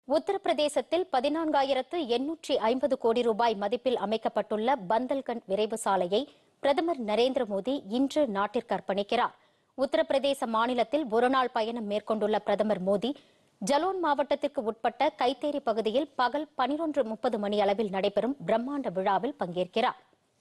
உத்தரப்பிரதேசத்தில் பதினான்காயிரத்து எண்ணூற்றி ஐம்பது கோடி ரூபாய் மதிப்பில் அமைக்கப்பட்டுள்ள பந்தல்கண்ட் விரைவு சாலையை பிரதமர் நரேந்திர மோடி இன்று நாட்டிற்கு அர்ப்பணிக்கிறார் உத்தரப்பிரதேச மாநிலத்தில் ஒருநாள் பயணம் மேற்கொண்டுள்ள பிரதமர் மோடி ஜலோன் மாவட்டத்திற்கு உட்பட்ட கைத்தேரி பகுதியில் பகல் பனிரொன்று முப்பது மணி அளவில் நடைபெறும் பிரம்மாண்ட விழாவில் பங்கேற்கிறார்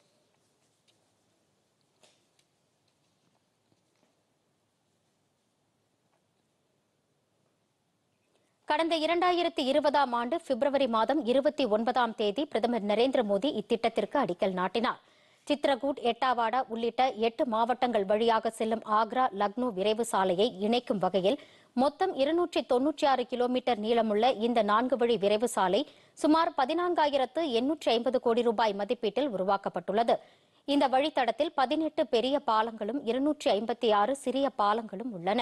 கடந்த இரண்டாயிரத்தி இருபதாம் ஆண்டு பிப்ரவரி மாதம் இருபத்தி ஒன்பதாம் தேதி பிரதமர் நரேந்திர மோடி இத்திட்டத்திற்கு அடிக்கல் நாட்டினார் சித்ரகூட் எட்டாவாடா உள்ளிட்ட எட்டு மாவட்டங்கள் வழியாக செல்லும் ஆக்ரா லக்னோ விரைவு சாலையை இணைக்கும் வகையில் மொத்தம் இருநூற்றி தொன்னூற்றி ஆறு கிலோமீட்டர் நீளமுள்ள இந்த நான்கு வழி விரைவு சாலை சுமார் பதினான்காயிரத்து எண்ணூற்றி ஐம்பது கோடி ரூபாய் மதிப்பீட்டில் உருவாக்கப்பட்டுள்ளது இந்த வழித்தடத்தில் பதினெட்டு பெரிய பாலங்களும் இருநூற்றி ஐம்பத்தி ஆறு சிறிய பாலங்களும் உள்ளன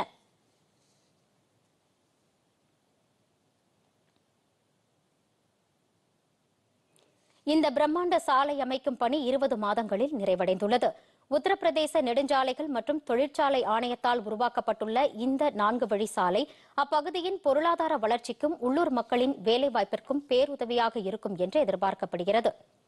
இந்த பிரம்மாண்ட சாலை அமைக்கும் பணி இருபது மாதங்களில் நிறைவடைந்துள்ளது உத்தரப்பிரதேச நெடுஞ்சாலைகள் மற்றும் தொழிற்சாலை ஆணையத்தால் உருவாக்கப்பட்டுள்ள இந்த நான்கு வழி சாலை அப்பகுதியின் பொருளாதார வளர்ச்சிக்கும் உள்ளூர் மக்களின் வேலைவாய்ப்பிற்கும் பேருதவியாக இருக்கும் என்று எதிர்பார்க்கப்படுகிறது